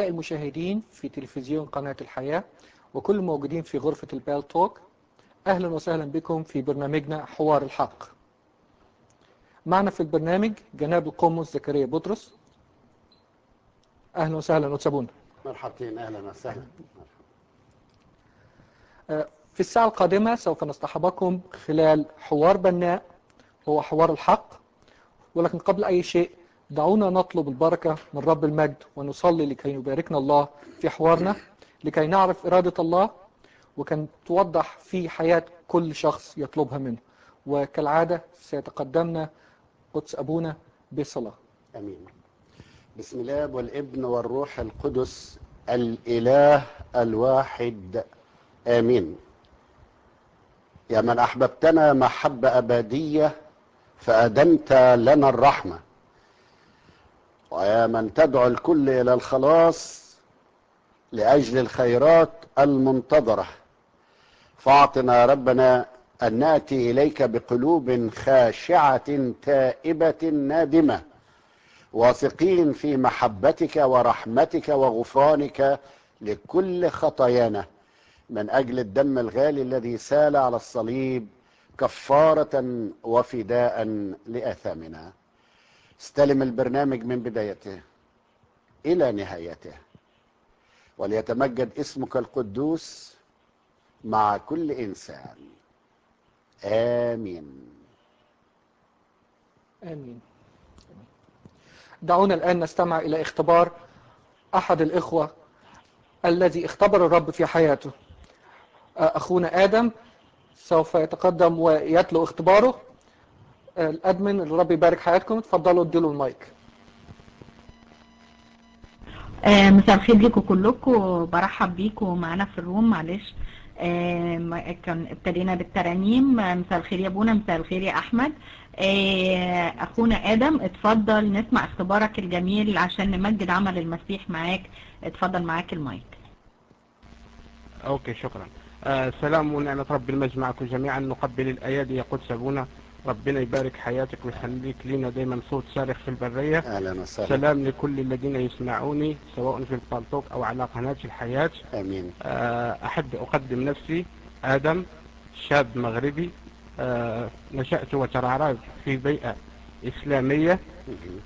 أعزائي المشاهدين في تلفزيون قناة الحياة وكل الموجودين في غرفة البال توك أهلا وسهلا بكم في برنامجنا حوار الحق معنا في البرنامج جناب القمص زكريا بطرس أهلا وسهلا وتسابونا مرحبتين اهلا وسهلا في الساعة القادمة سوف نصطحبكم خلال حوار بناء هو حوار الحق ولكن قبل أي شيء دعونا نطلب البركة من رب المجد ونصلي لكي يباركنا الله في حوارنا لكي نعرف إرادة الله وكان توضح في حياة كل شخص يطلبها منه وكالعادة سيتقدمنا قدس أبونا بالصلاة امين بسم الله والابن والروح القدس الاله الواحد امين يا من احببتنا محبه ابديه فادمت لنا الرحمه ويا من تدعو الكل الى الخلاص لاجل الخيرات المنتظره فاعطنا ربنا ان ناتي اليك بقلوب خاشعه تائبه نادمه واثقين في محبتك ورحمتك وغفرانك لكل خطايانا من اجل الدم الغالي الذي سال على الصليب كفاره وفداء لاثامنا استلم البرنامج من بدايته الى نهايته وليتمجد اسمك القدوس مع كل انسان امين آمين دعونا الآن نستمع إلى اختبار أحد الإخوة الذي اختبر الرب في حياته أخونا آدم سوف يتقدم ويتلو اختباره الأدمن الرب يبارك حياتكم تفضلوا اديله المايك آه، مساء الخير لكم كلكم برحب بيكم معانا في الروم معلش آه، ما- كان ابتدينا بالترانيم آه، مساء الخير يا ابونا مساء الخير يا احمد آه، اخونا ادم اتفضل نسمع اختبارك الجميل عشان نمجد عمل المسيح معاك اتفضل معاك المايك اوكي شكرا آه سلام ونعمة رب المجد معكم جميعا نقبل الايادي يا قدس ابونا ربنا يبارك حياتك ويخليك لنا دايما صوت صارخ في البرية اهلا وسهلا سلام لكل الذين يسمعوني سواء في البالتوك او على قناة الحياة امين آه احب اقدم نفسي ادم شاب مغربي آه نشأت وترعرعت في بيئة اسلامية مهم.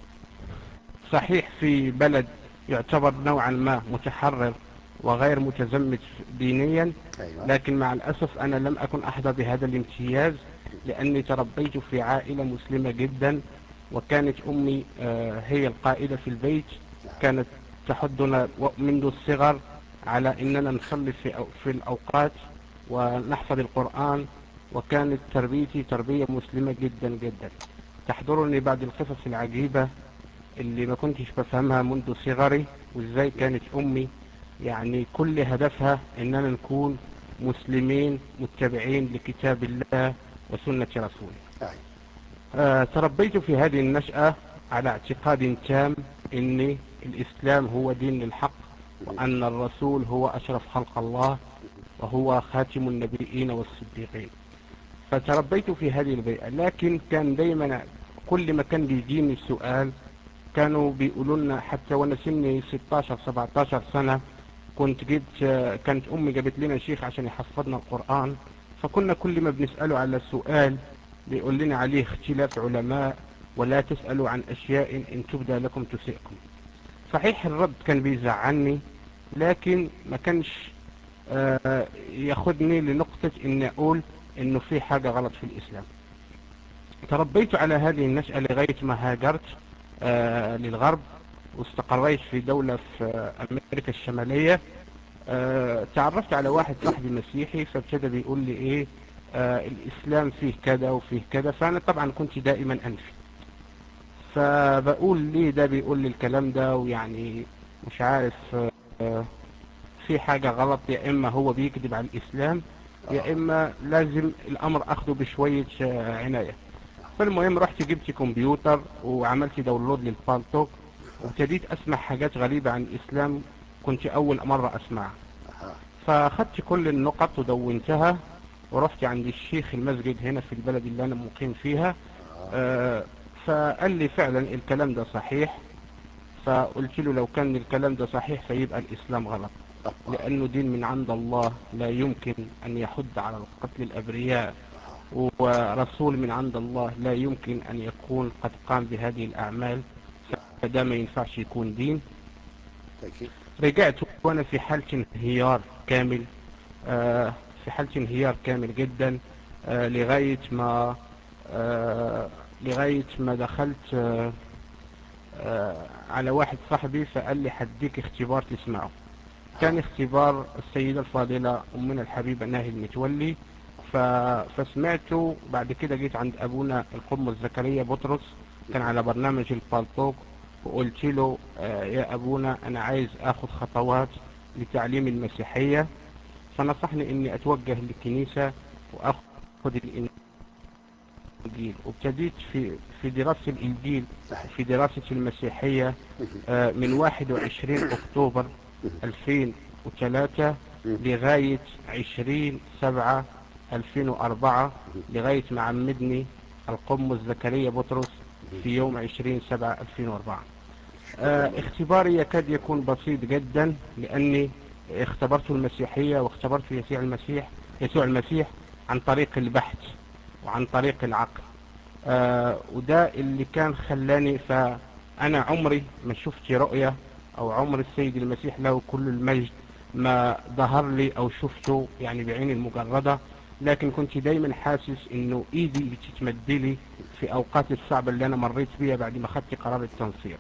صحيح في بلد يعتبر نوعا ما متحرر وغير متزمت دينيا ايوه لكن مع الأسف أنا لم أكن أحظى بهذا الامتياز لأني تربيت في عائلة مسلمة جدا وكانت أمي آه، هي القائدة في البيت كانت تحضنا و- منذ الصغر على أننا نصلي في أو- في الأوقات ونحفظ القرآن وكانت تربيتي تربية مسلمة جدا جدا تحضرني بعض القصص العجيبة اللي ما كنتش بفهمها منذ صغري وازاي كانت امي يعني كل هدفها اننا نكون مسلمين متبعين لكتاب الله وسنة رسوله أيوة. آه تربيت في هذه النشأة على اعتقاد تام ان الاسلام هو دين الحق وان الرسول هو اشرف خلق الله وهو خاتم النبيين والصديقين فتربيت في هذه البيئة لكن كان دايما كل ما كان بيجيني سؤال كانوا بيقولوا لنا حتى وانا سني 16 17 سنة كنت جبت كانت امي جابت لنا شيخ عشان يحفظنا القرآن فكنا كل ما بنسأله على سؤال بيقول لنا عليه اختلاف علماء ولا تسألوا عن اشياء ان تبدى لكم تسئكم صحيح الرد كان بيزعلني لكن ما كانش آه، ياخدني لنقطة اني اقول انه في حاجة غلط في الاسلام تربيت على هذه النشأة لغاية ما هاجرت آه، للغرب واستقريت في دولة في آه، أمريكا الشمالية آه، تعرفت على واحد صاحبي مسيحي فابتدى بيقول لي إيه آه، الإسلام فيه كذا وفيه كذا فأنا طبعا كنت دائما أنفي فبقول ليه ده بيقول لي الكلام ده ويعني مش عارف آه، في حاجة غلط يا إما هو بيكذب على الإسلام يا إما لازم الأمر أخده بشوية آه، عناية فالمهم رحت جبت كمبيوتر وعملت داونلود للبالتوك وابتديت اسمع حاجات غريبة عن الاسلام كنت اول مرة اسمعها أها. فاخدت كل النقط ودونتها ورحت عند الشيخ المسجد هنا في البلد اللي انا مقيم فيها آه، فقال لي فعلا الكلام ده صحيح فقلت له لو كان الكلام ده صحيح فيبقى الإسلام غلط لأنه دين من عند الله لا يمكن أن يحد على قتل الأبرياء ورسول من عند الله لا يمكن أن يكون قد قام بهذه الأعمال فده ما ينفعش يكون دين أكيد رجعت وأنا في حالة انهيار كامل آه في حالة انهيار كامل جدا آه لغاية ما آه لغاية ما دخلت آه آه على واحد صاحبي فقال لي حديك اختبار تسمعه كان اختبار السيدة الفاضلة أمنا الحبيبة ناهي المتولي ف... فسمعته بعد كده جيت عند أبونا القمص زكريا بطرس كان على برنامج البالطوق وقلت له آه يا أبونا أنا عايز أخذ خطوات لتعليم المسيحية فنصحني إني أتوجه للكنيسة وأخذ الإنجيل وابتديت في في دراسة الإنجيل في دراسة المسيحية آه من 21 أكتوبر 2003 لغاية 20 7 2004 لغاية ما عمدني القمص زكريا بطرس في يوم 20 7 2004 آه اختباري يكاد يكون بسيط جدا لأني اختبرت المسيحية واختبرت يسوع المسيح يسوع المسيح عن طريق البحث وعن طريق العقل آه وده اللي كان خلاني فأنا عمري ما شفت رؤية أو عمر السيد المسيح له كل المجد ما ظهر لي أو شفته يعني بعيني المجردة لكن كنت دايما حاسس انه ايدي بتتمدلي في اوقات الصعبة اللي انا مريت بيها بعد ما خدت قرار التنصير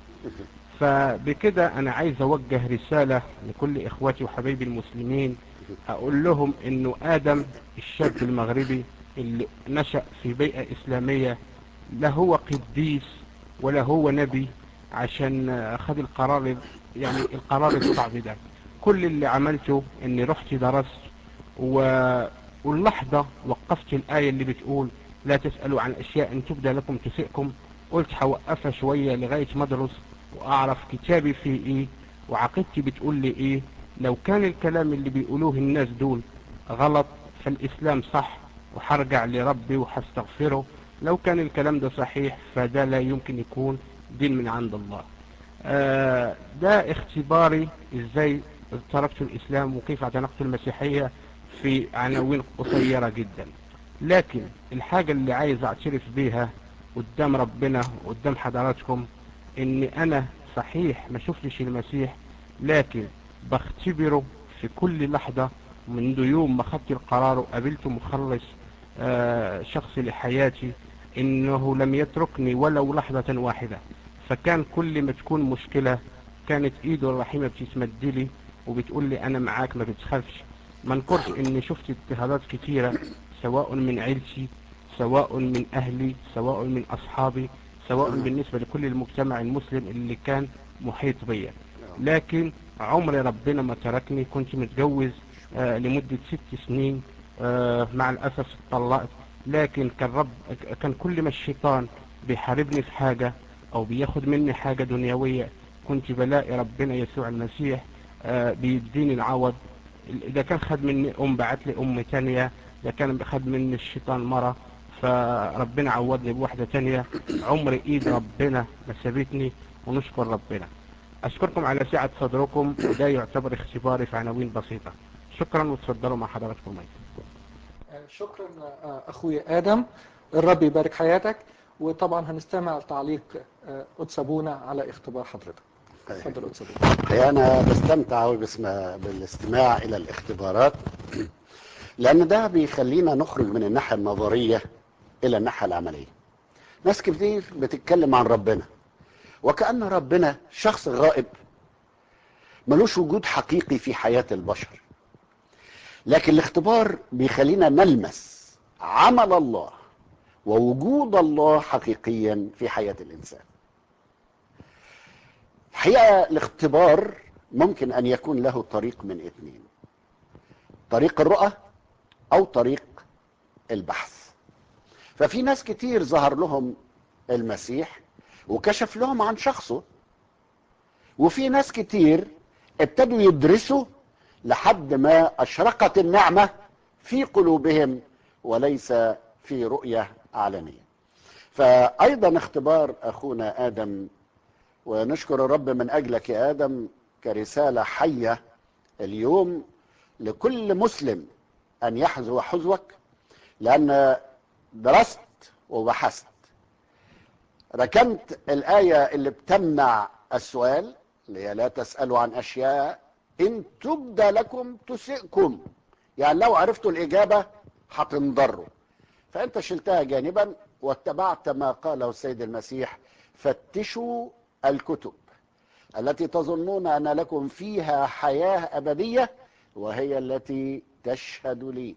فبكده انا عايز اوجه رسالة لكل اخواتي وحبايبي المسلمين اقول لهم انه ادم الشاب المغربي اللي نشأ في بيئة اسلامية لا هو قديس ولا هو نبي عشان خد القرار يعني القرار الصعب ده كل اللي عملته اني رحت درست و... واللحظة وقفت الآية اللي بتقول لا تسألوا عن أشياء إن تبدى لكم تسئكم قلت هوقفها شوية لغاية ما أدرس وأعرف كتابي فيه إيه وعقيدتي بتقول لي إيه لو كان الكلام اللي بيقولوه الناس دول غلط فالإسلام صح وحرجع لربي وحستغفره لو كان الكلام ده صحيح فده لا يمكن يكون دين من عند الله آه ده اختباري ازاي تركت الإسلام وكيف اعتنقت المسيحية في عناوين قصيرة جدا لكن الحاجة اللي عايز اعترف بيها قدام ربنا وقدام حضراتكم ان انا صحيح ما شفتش المسيح لكن بختبره في كل لحظة منذ يوم ما خدت القرار وقابلت مخلص آه شخص لحياتي انه لم يتركني ولو لحظة واحدة فكان كل ما تكون مشكلة كانت ايده الرحيمة بتتمدلي وبتقول لي انا معاك ما بتخافش ما انكرش اني شفت اضطهادات كتيرة سواء من عيلتي سواء من اهلي سواء من اصحابي سواء بالنسبة لكل المجتمع المسلم اللي كان محيط بيا لكن عمري ربنا ما تركني كنت متجوز آه لمدة ست سنين آه مع الاسف اتطلقت لكن كان رب كان كل ما الشيطان بيحاربني في حاجة او بياخد مني حاجة دنيوية كنت بلاقي ربنا يسوع المسيح آه بيديني العوض ده كان خد مني ام بعت لي ام تانية ده كان خد مني الشيطان مرة فربنا عوضني بواحدة تانية عمر ايد ربنا ما سابتني ونشكر ربنا اشكركم على سعة صدركم وده يعتبر اختباري في عناوين بسيطة شكرا وتفضلوا مع حضراتكم ميت. شكرا اخوي ادم الرب يبارك حياتك وطبعا هنستمع تعليق قدس ابونا على اختبار حضرتك اتفضل قدس ابونا انا بستمتع باسم بالاستماع الى الاختبارات لان ده بيخلينا نخرج من الناحيه النظريه الى الناحيه العمليه ناس كتير بتتكلم عن ربنا وكأن ربنا شخص غائب ملوش وجود حقيقي في حياة البشر لكن الاختبار بيخلينا نلمس عمل الله ووجود الله حقيقيا في حياة الإنسان الحقيقة الاختبار ممكن أن يكون له طريق من اثنين طريق الرؤى أو طريق البحث ففي ناس كتير ظهر لهم المسيح وكشف لهم عن شخصه وفي ناس كتير ابتدوا يدرسوا لحد ما أشرقت النعمة في قلوبهم وليس في رؤية علنية فأيضا اختبار أخونا آدم ونشكر الرب من أجلك يا آدم كرسالة حية اليوم لكل مسلم أن يحذو حذوك لأن درست وبحثت ركنت الآية اللي بتمنع السؤال اللي هي لا تسألوا عن أشياء إن تبدى لكم تسئكم يعني لو عرفتوا الإجابة هتنضروا فأنت شلتها جانبا واتبعت ما قاله السيد المسيح فتشوا الكتب التي تظنون أن لكم فيها حياة أبدية وهي التي تشهد لي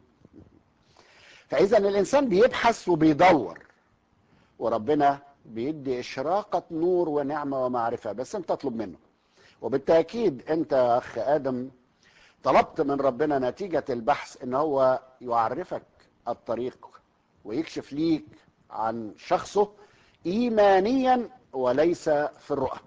فإذا الإنسان بيبحث وبيدور وربنا بيدي إشراقة نور ونعمة ومعرفة بس أنت تطلب منه وبالتأكيد أنت يا أخ آدم طلبت من ربنا نتيجة البحث ان هو يعرفك الطريق ويكشف ليك عن شخصه ايمانيا وليس في الرؤى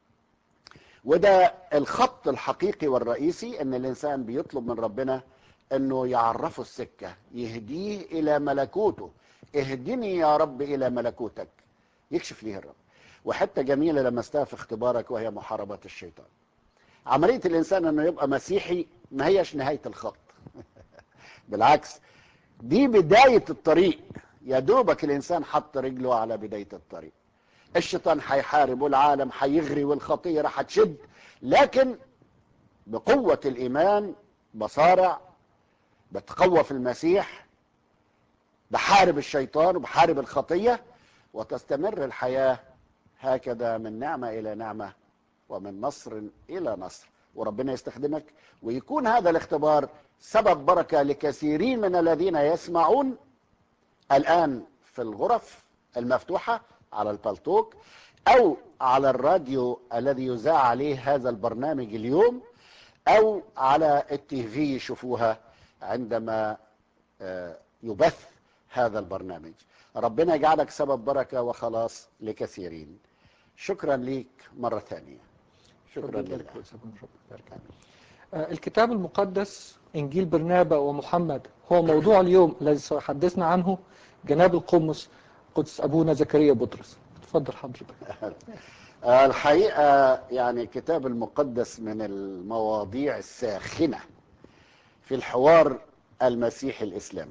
وده الخط الحقيقي والرئيسي ان الانسان بيطلب من ربنا انه يعرفه السكة يهديه الى ملكوته اهدني يا رب الى ملكوتك يكشف ليه الرب وحتة جميلة لمستها في اختبارك وهي محاربة الشيطان عملية الإنسان أنه يبقى مسيحي ما هيش نهاية الخط بالعكس دي بداية الطريق يا دوبك الإنسان حط رجله على بداية الطريق الشيطان هيحارب والعالم هيغري والخطية راح تشد لكن بقوة الإيمان بصارع بتقوى في المسيح بحارب الشيطان وبحارب الخطية وتستمر الحياة هكذا من نعمة إلى نعمة ومن نصر إلى نصر وربنا يستخدمك ويكون هذا الاختبار سبب بركة لكثيرين من الذين يسمعون الآن في الغرف المفتوحة على البلتوك أو على الراديو الذي يذاع عليه هذا البرنامج اليوم أو على التي في يشوفوها عندما آه، يبث هذا البرنامج ربنا يجعلك سبب بركة وخلاص لكثيرين شكرا ليك مرة ثانية شكرا ربنا يبارك لله فيك، ربنا يبارك. آه، الكتاب المقدس إنجيل برنابا ومحمد هو موضوع اليوم الذي سيحدثنا عنه جناب القمص قدس أبونا زكريا بطرس تفضل حضرتك آه، الحقيقة يعني الكتاب المقدس من المواضيع الساخنة في الحوار المسيحي الإسلامي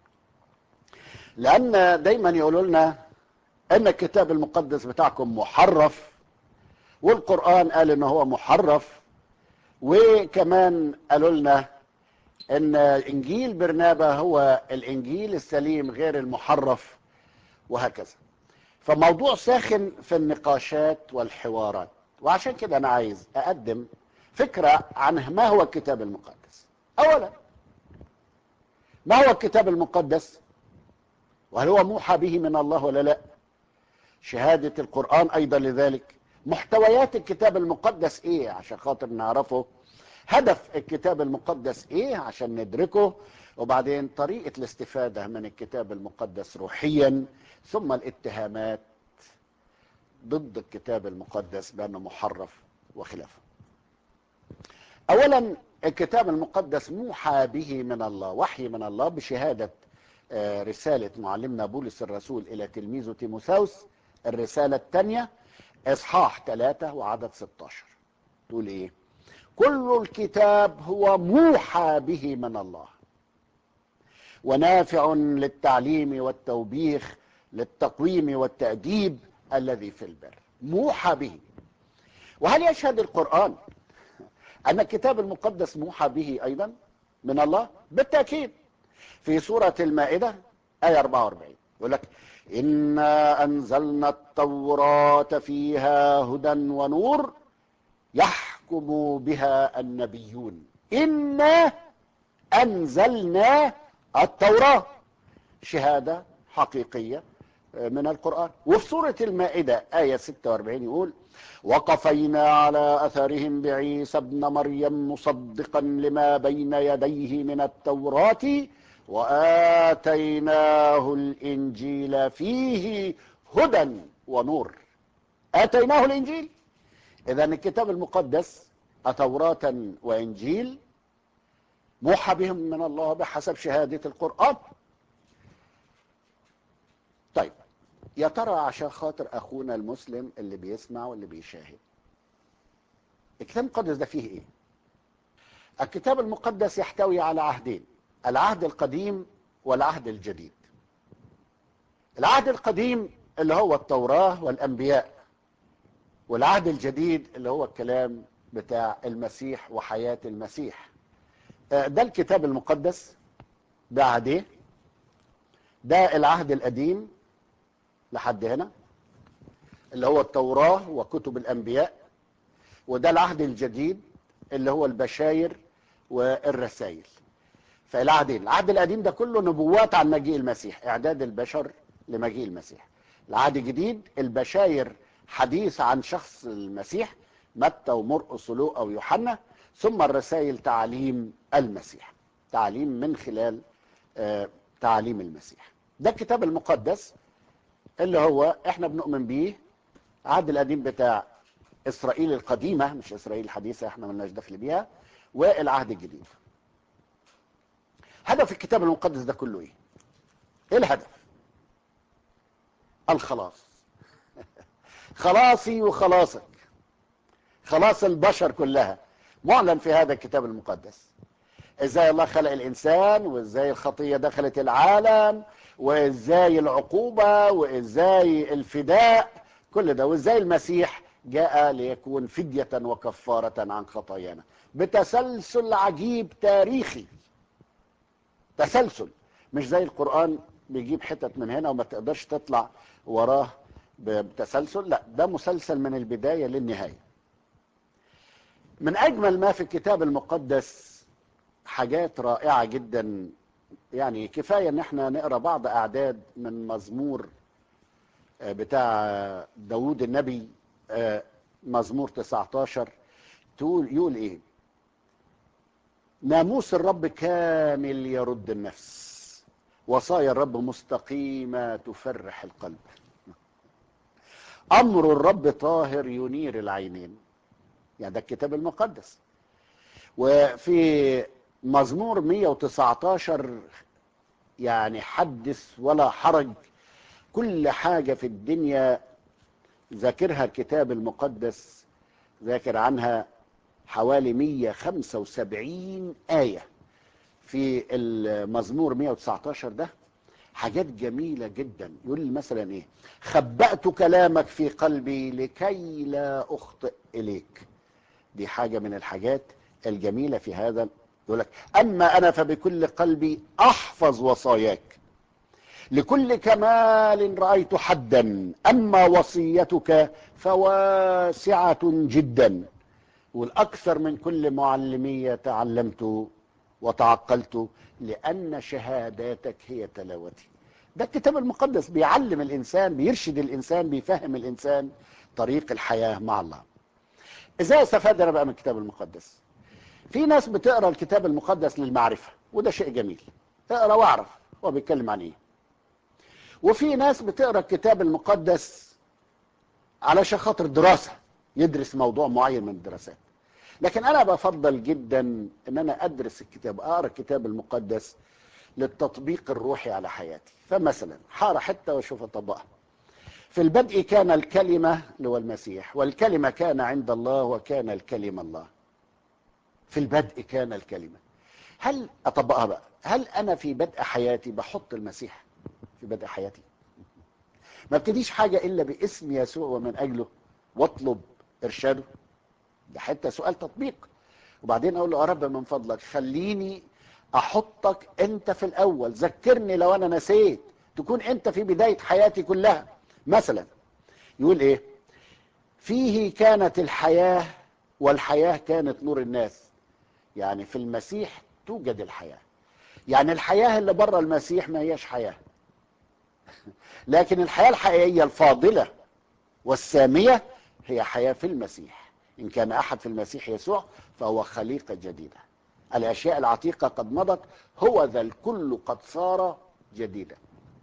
لأن دايما يقولوا لنا أن الكتاب المقدس بتاعكم محرف والقرآن قال إن هو محرف وكمان قالوا لنا ان انجيل برنابا هو الانجيل السليم غير المحرف وهكذا فموضوع ساخن في النقاشات والحوارات وعشان كده انا عايز اقدم فكرة عن ما هو الكتاب المقدس اولا ما هو الكتاب المقدس وهل هو موحى به من الله ولا لا شهادة القرآن ايضا لذلك محتويات الكتاب المقدس ايه عشان خاطر نعرفه هدف الكتاب المقدس ايه عشان ندركه وبعدين طريقة الاستفادة من الكتاب المقدس روحيا ثم الاتهامات ضد الكتاب المقدس بأنه محرف وخلافه اولا الكتاب المقدس موحى به من الله وحي من الله بشهادة آه، رسالة معلمنا بولس الرسول إلى تلميذه تيموثاوس الرسالة الثانية إصحاح 3 وعدد 16 تقول إيه كل الكتاب هو موحى به من الله ونافع للتعليم والتوبيخ للتقويم والتأديب الذي في البر موحى به وهل يشهد القرآن أن الكتاب المقدس موحى به أيضا من الله بالتأكيد في سورة المائدة آية 44 يقول لك إنا أنزلنا التوراة فيها هدى ونور يحكم بها النبيون إنا أنزلنا التوراة شهادة حقيقية من القرآن وفي سورة المائدة آية 46 يقول وقفينا على أثرهم بعيسى ابن مريم مصدقا لما بين يديه من التوراة وآتيناه الإنجيل فيه هدى ونور آتيناه الإنجيل إذا الكتاب المقدس توراة وإنجيل موحى بهم من الله بحسب شهادة القرآن طيب يا ترى عشان خاطر اخونا المسلم اللي بيسمع واللي بيشاهد الكتاب المقدس ده فيه ايه الكتاب المقدس يحتوي على عهدين العهد القديم والعهد الجديد العهد القديم اللي هو التوراة والأنبياء والعهد الجديد اللي هو الكلام بتاع المسيح وحياة المسيح آه، ده الكتاب المقدس ده عهديه ده العهد القديم لحد هنا اللي هو التوراة وكتب الأنبياء وده العهد الجديد اللي هو البشاير والرسائل فالعهدين العهد القديم ده كله نبوات عن مجيء المسيح إعداد البشر لمجيء المسيح العهد الجديد البشاير حديث عن شخص المسيح متى ومرقس ولوقا ويوحنا ثم الرسائل تعليم المسيح تعليم من خلال آه، تعليم المسيح ده الكتاب المقدس اللي هو احنا بنؤمن بيه العهد القديم بتاع اسرائيل القديمه مش اسرائيل الحديثه احنا ملناش دخل بيها والعهد الجديد هدف الكتاب المقدس ده كله ايه ايه الهدف الخلاص خلاصي وخلاصك خلاص البشر كلها معلن في هذا الكتاب المقدس ازاي الله خلق الانسان وازاي الخطيه دخلت العالم وازاي العقوبه وازاي الفداء كل ده وازاي المسيح جاء ليكون فديه وكفاره عن خطايانا بتسلسل عجيب تاريخي تسلسل مش زي القران بيجيب حتت من هنا وما تقدرش تطلع وراه بتسلسل لا ده مسلسل من البدايه للنهايه من اجمل ما في الكتاب المقدس حاجات رائعه جدا يعني كفايه ان احنا نقرا بعض اعداد من مزمور آه، بتاع داوود النبي آه، مزمور 19 تقول يقول ايه ناموس الرب كامل يرد النفس وصايا الرب مستقيمه تفرح القلب امر الرب طاهر ينير العينين يعني ده الكتاب المقدس وفي مزمور 119 يعني حدث ولا حرج كل حاجة في الدنيا ذاكرها الكتاب المقدس ذاكر عنها حوالي 175 آية في المزمور 119 ده حاجات جميلة جدا يقول مثلا ايه خبأت كلامك في قلبي لكي لا أخطئ إليك دي حاجة من الحاجات الجميلة في هذا يقول لك أما أنا فبكل قلبي أحفظ وصاياك لكل كمال رأيت حدا أما وصيتك فواسعة جدا والأكثر من كل معلمية تعلمت وتعقلت لأن شهاداتك هي تلاوتي ده الكتاب المقدس بيعلم الإنسان بيرشد الإنسان بيفهم الإنسان طريق الحياة مع الله ازاي استفاد انا بقى من الكتاب المقدس في ناس بتقرا الكتاب المقدس للمعرفه وده شيء جميل اقرا واعرف هو بيتكلم عن ايه وفي ناس بتقرا الكتاب المقدس علشان خاطر دراسه يدرس موضوع معين من الدراسات لكن انا بفضل جدا ان انا ادرس الكتاب اقرا الكتاب المقدس للتطبيق الروحي على حياتي فمثلا هقرا حته واشوف اطبقها في البدء كان الكلمة اللي هو المسيح والكلمة كان عند الله وكان الكلمة الله في البدء كان الكلمة هل أطبقها بقى هل أنا في بدء حياتي بحط المسيح في بدء حياتي ما ابتديش حاجة إلا باسم يسوع ومن أجله واطلب إرشاده ده حتى سؤال تطبيق وبعدين أقول له يا رب من فضلك خليني أحطك أنت في الأول ذكرني لو أنا نسيت تكون أنت في بداية حياتي كلها مثلا يقول ايه فيه كانت الحياة والحياة كانت نور الناس يعني في المسيح توجد الحياة يعني الحياة اللي بره المسيح ما هيش حياة لكن الحياة الحقيقية الفاضلة والسامية هي حياة في المسيح إن كان أحد في المسيح يسوع فهو خليقة جديدة الأشياء العتيقة قد مضت هو ذا الكل قد صار جديدا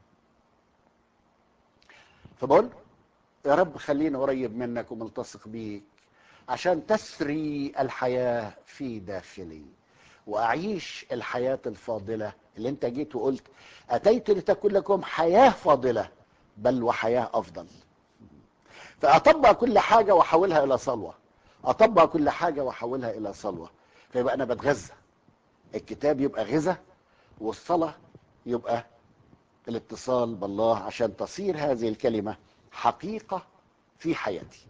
فبقول يا رب خليني قريب منك وملتصق بيك عشان تسري الحياة في داخلي وأعيش الحياة الفاضلة اللي انت جيت وقلت أتيت لتكون لكم حياة فاضلة بل وحياة أفضل فأطبق كل حاجة وأحولها إلى صلوة أطبق كل حاجة وأحولها إلى صلوة فيبقى أنا بتغذى الكتاب يبقى غذاء والصلاة يبقى الاتصال بالله عشان تصير هذه الكلمة حقيقة في حياتي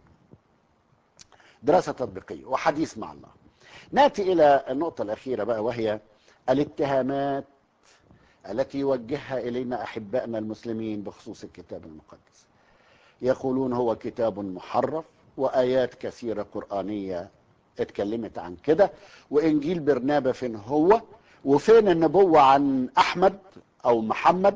دراسة تطبيقية وحديث مع الله ناتي إلى النقطة الأخيرة بقى وهي الاتهامات التي يوجهها إلينا أحبائنا المسلمين بخصوص الكتاب المقدس يقولون هو كتاب محرف وآيات كثيرة قرآنية اتكلمت عن كده وإنجيل برنابا فين هو وفين النبوة عن أحمد أو محمد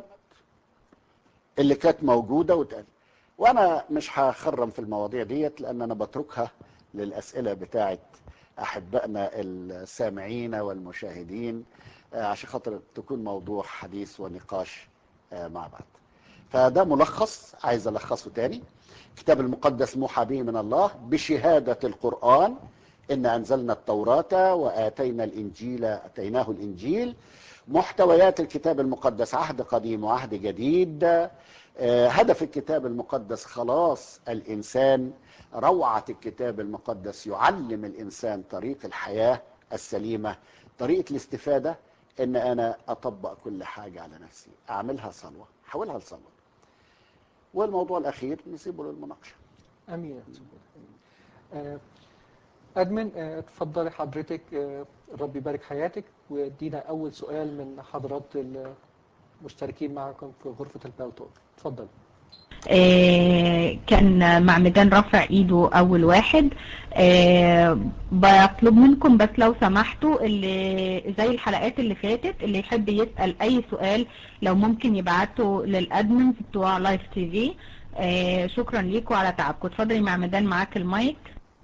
اللي كانت موجودة وتقال وأنا مش هخرم في المواضيع ديت لأن أنا بتركها للأسئلة بتاعت أحبائنا السامعين والمشاهدين آه، عشان خاطر تكون موضوع حديث ونقاش آه، مع بعض فده ملخص عايز ألخصه تاني الكتاب المقدس موحى به من الله بشهادة القرآن إن أنزلنا التوراة وآتينا الإنجيل أتيناه الإنجيل محتويات الكتاب المقدس عهد قديم وعهد جديد آه، هدف الكتاب المقدس خلاص الإنسان روعة الكتاب المقدس يعلم الإنسان طريق الحياة السليمة طريقة الاستفادة إن أنا أطبق كل حاجة على نفسي أعملها صلوة حولها لصلوة والموضوع الأخير نسيبه للمناقشة امين آه، ادمن آه، اتفضلي حضرتك آه، الرب يبارك حياتك وادينا اول سؤال من حضرات المشتركين معكم في غرفه البالتوك اتفضل آه، كان معمدان رافع ايده اول واحد آه، بطلب منكم بس لو سمحتوا اللي زي الحلقات اللي فاتت اللي يحب يسأل اي سؤال لو ممكن يبعته للادمنز بتوع لايف تي في آه، شكرا ليكم على تعبكم اتفضلي معمدان معاك المايك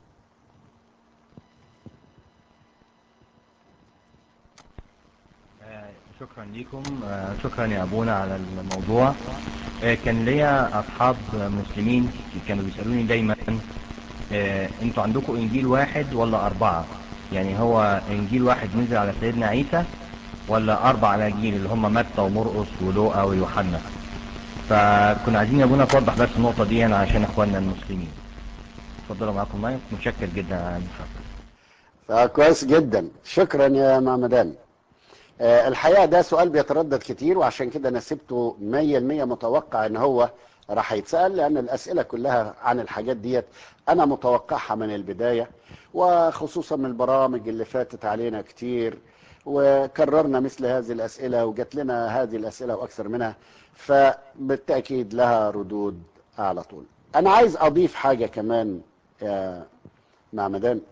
آه، شكرا لكم آه، شكرا يا ابونا على الموضوع آه، كان ليا اصحاب مسلمين كانوا بيسالوني دايما آه، انتوا عندكم انجيل واحد ولا اربعه يعني هو انجيل واحد نزل على سيدنا عيسى ولا اربع اناجيل اللي هم متى ومرقس ولوقا ويوحنا فكنا عايزين يا ابونا توضح بس النقطه دي يعني عشان اخواننا المسلمين اتفضلوا معاكم المايك متشكر جدا على المشاركه فكويس جدا شكرا يا معمدان آه، الحقيقة ده سؤال بيتردد كتير وعشان كده أنا سبته 100% متوقع إن هو راح يتسأل لأن الأسئلة كلها عن الحاجات ديت أنا متوقعها من البداية وخصوصا من البرامج اللي فاتت علينا كتير وكررنا مثل هذه الأسئلة وجات لنا هذه الأسئلة وأكثر منها فبالتأكيد لها ردود على طول أنا عايز أضيف حاجة كمان يا معمدان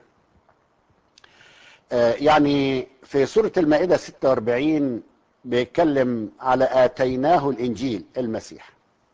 آه، يعني في سورة المائدة 46 بيتكلم على آتيناه الإنجيل المسيح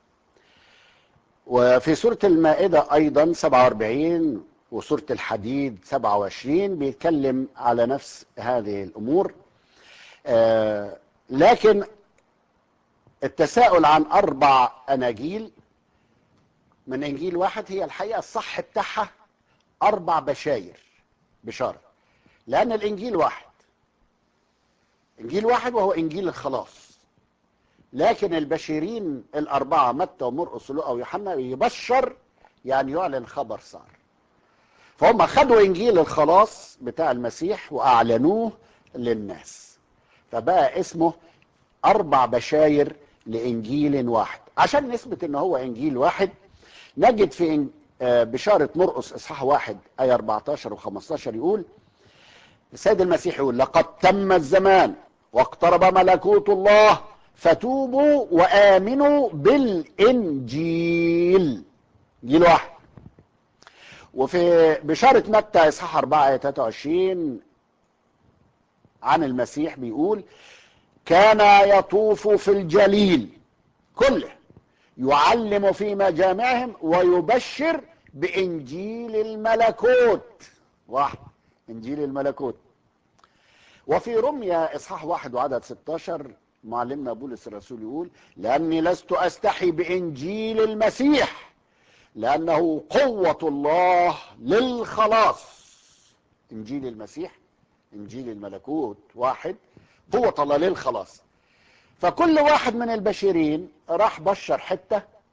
وفي سورة المائدة أيضا 47 وسورة الحديد 27 بيتكلم على نفس هذه الأمور آه، لكن التساؤل عن أربع أناجيل من إنجيل واحد هي الحقيقة الصح بتاعها أربع بشاير بشارة لأن الإنجيل واحد إنجيل واحد وهو إنجيل الخلاص لكن البشيرين الأربعة متى ومرقس ولوقا ويوحنا يبشر يعني يعلن خبر صار فهم خدوا إنجيل الخلاص بتاع المسيح وأعلنوه للناس فبقى اسمه أربع بشاير لإنجيل واحد عشان نثبت إن هو إنجيل واحد نجد في إن- آه، بشارة مرقس إصحاح واحد آية 14 و15 يقول السيد المسيح يقول لقد تم الزمان واقترب ملكوت الله فتوبوا وآمنوا بالإنجيل جيل واحد وفي بشارة متى إصحاح 4 آية 23 عن المسيح بيقول كان يطوف في الجليل كله يعلم في مجامعهم ويبشر بإنجيل الملكوت واحد إنجيل الملكوت وفي رمية إصحاح واحد وعدد 16 معلمنا بولس الرسول يقول لأني لست أستحي بإنجيل المسيح لأنه قوة الله للخلاص إنجيل المسيح إنجيل الملكوت واحد قوة الله للخلاص فكل واحد من البشرين راح بشر حتة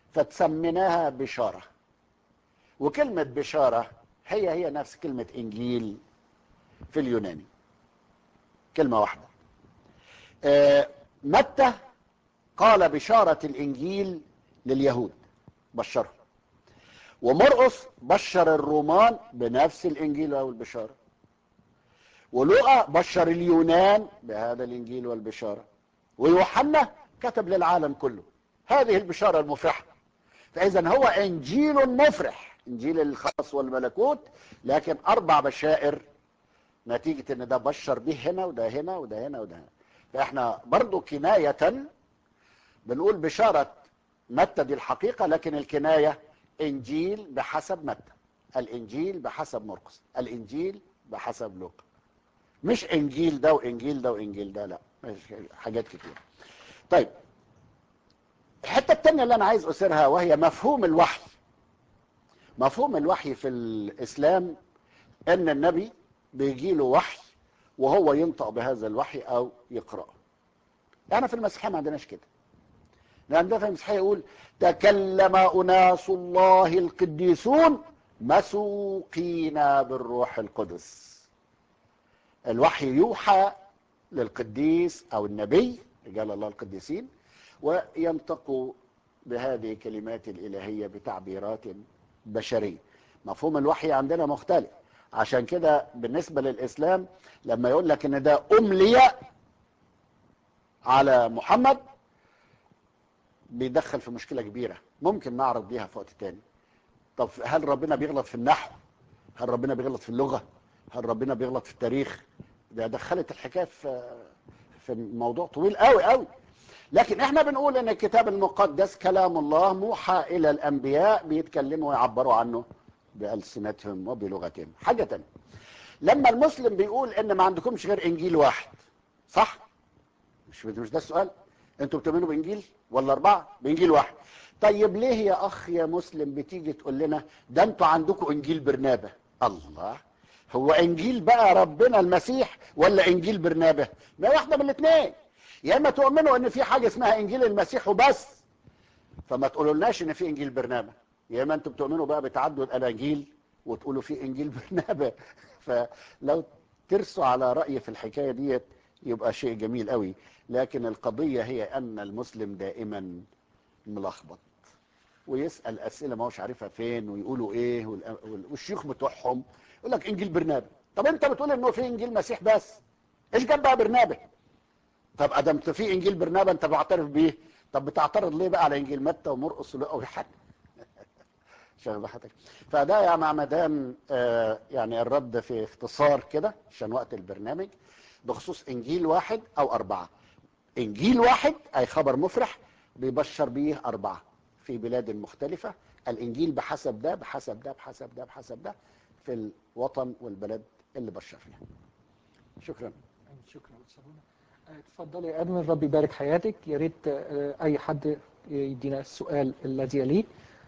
فتسميناها بشارة وكلمة بشارة هي هي نفس كلمة إنجيل في اليوناني كلمة واحدة آه، متى قال بشارة الإنجيل لليهود بشرهم ومرقس بشر الرومان بنفس الإنجيل أو البشارة ولوقا بشر اليونان بهذا الإنجيل والبشارة ويوحنا كتب للعالم كله هذه البشارة المفرحة فإذا هو إنجيل مفرح إنجيل الخاص والملكوت لكن أربع بشائر نتيجة إن ده بشر به هنا وده هنا وده هنا وده هنا فإحنا برضو كناية بنقول بشارة متى دي الحقيقة لكن الكناية إنجيل بحسب متى الإنجيل بحسب مرقس الإنجيل بحسب لوقا مش إنجيل ده وإنجيل ده وإنجيل ده لا مش حاجات كتير طيب الحتة التانية اللي أنا عايز أثيرها وهي مفهوم الوحي مفهوم الوحي في الإسلام أن النبي بيجي له وحي وهو ينطق بهذا الوحي أو يقرأه يعني في المسيحية ما عندناش كده لأن في المسيحية يقول تكلم أناس الله القديسون مسوقين بالروح القدس الوحي يوحى للقديس أو النبي رجال الله القديسين وينطقوا بهذه الكلمات الإلهية بتعبيرات بشرية مفهوم الوحي عندنا مختلف عشان كده بالنسبة للإسلام لما يقول لك إن ده أملي على محمد بيدخل في مشكلة كبيرة ممكن نعرض بيها في وقت تاني طب هل ربنا بيغلط في النحو هل ربنا بيغلط في اللغة هل ربنا بيغلط في التاريخ ده دخلت الحكاية في في موضوع طويل قوي قوي لكن احنا بنقول ان الكتاب المقدس كلام الله موحى الى الانبياء بيتكلموا ويعبروا عنه بألسنتهم وبلغتهم حاجة تانية لما المسلم بيقول ان ما عندكمش غير انجيل واحد صح مش مش ده السؤال انتوا بتؤمنوا بانجيل ولا اربعه بانجيل واحد طيب ليه يا اخ يا مسلم بتيجي تقول لنا ده انتوا عندكم انجيل برنابه الله هو انجيل بقى ربنا المسيح ولا انجيل برنابه ما واحده من الاثنين يا اما تؤمنوا ان في حاجه اسمها انجيل المسيح وبس فما تقولولناش ان في انجيل برنابه يا اما انتوا بتؤمنوا بقى بتعدد الاناجيل وتقولوا في انجيل برنابه فلو ترسوا على راي في الحكايه ديت يبقى شيء جميل قوي لكن القضيه هي ان المسلم دائما ملخبط ويسال اسئله ما هوش عارفها فين ويقولوا ايه والشيوخ بتوعهم يقول لك انجيل برنابه طب انت بتقول انه في انجيل مسيح بس ايش جاب بقى برنابه طب ادم في انجيل برنابه انت معترف بيه طب بتعترض ليه بقى على انجيل متى ومرقس ولوقا ويوحنا عشان بحثك فده يا معمدان آه يعني الرد في اختصار كده عشان وقت البرنامج بخصوص انجيل واحد او اربعه انجيل واحد اي خبر مفرح بيبشر بيه اربعه في بلاد مختلفه الانجيل بحسب ده بحسب ده بحسب ده بحسب ده في الوطن والبلد اللي بشر فيها شكرا شكرا أستاذنا. آه، اتفضلي يا ادمن ربي يبارك حياتك يا ريت آه، اي حد يدينا السؤال الذي يليه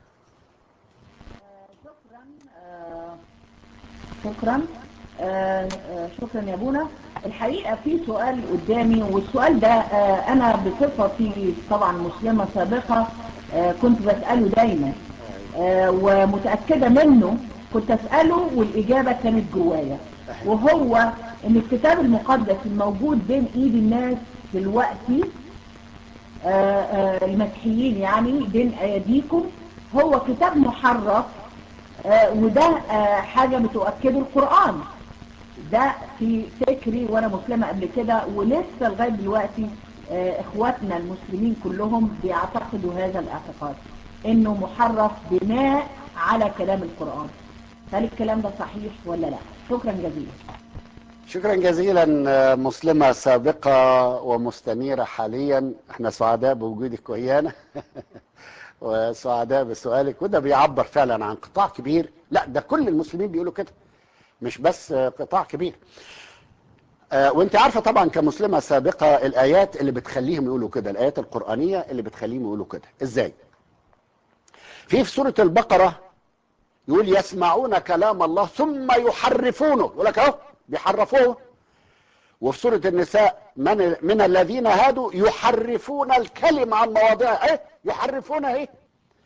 شكرا آه، شكرا آه، آه، شكرا يا بونا الحقيقة في سؤال قدامي والسؤال ده آه، أنا بصفتي طبعا مسلمة سابقة آه، كنت بسأله دايما آه، ومتأكدة منه كنت أسأله والإجابة كانت جوايا وهو إن الكتاب المقدس الموجود بين إيد الناس دلوقتي آه، آه، المسيحيين يعني بين أيديكم هو كتاب محرف آه، وده آه، حاجة بتؤكده القرآن ده في فكري وانا مسلمة قبل كده ولسه لغاية دلوقتي آه، اخواتنا المسلمين كلهم بيعتقدوا هذا الاعتقاد انه محرف بناء على كلام القرآن هل الكلام ده صحيح ولا لا شكرا جزيلا شكرا جزيلا آه، مسلمة سابقة ومستنيرة حاليا احنا سعداء بوجودك ويانا وسعداء بسؤالك وده بيعبر فعلا عن قطاع كبير لا ده كل المسلمين بيقولوا كده مش بس آه، قطاع كبير آه، وانت عارفة طبعا كمسلمة سابقة الآيات اللي بتخليهم يقولوا كده الآيات القرآنية اللي بتخليهم يقولوا كده ازاي في في سورة البقرة يقول يسمعون كلام الله ثم يحرفونه يقول لك اهو بيحرفوه وفي سورة النساء من, من الذين هادوا يحرفون الكلمة عن مواضعه ايه يحرفون ايه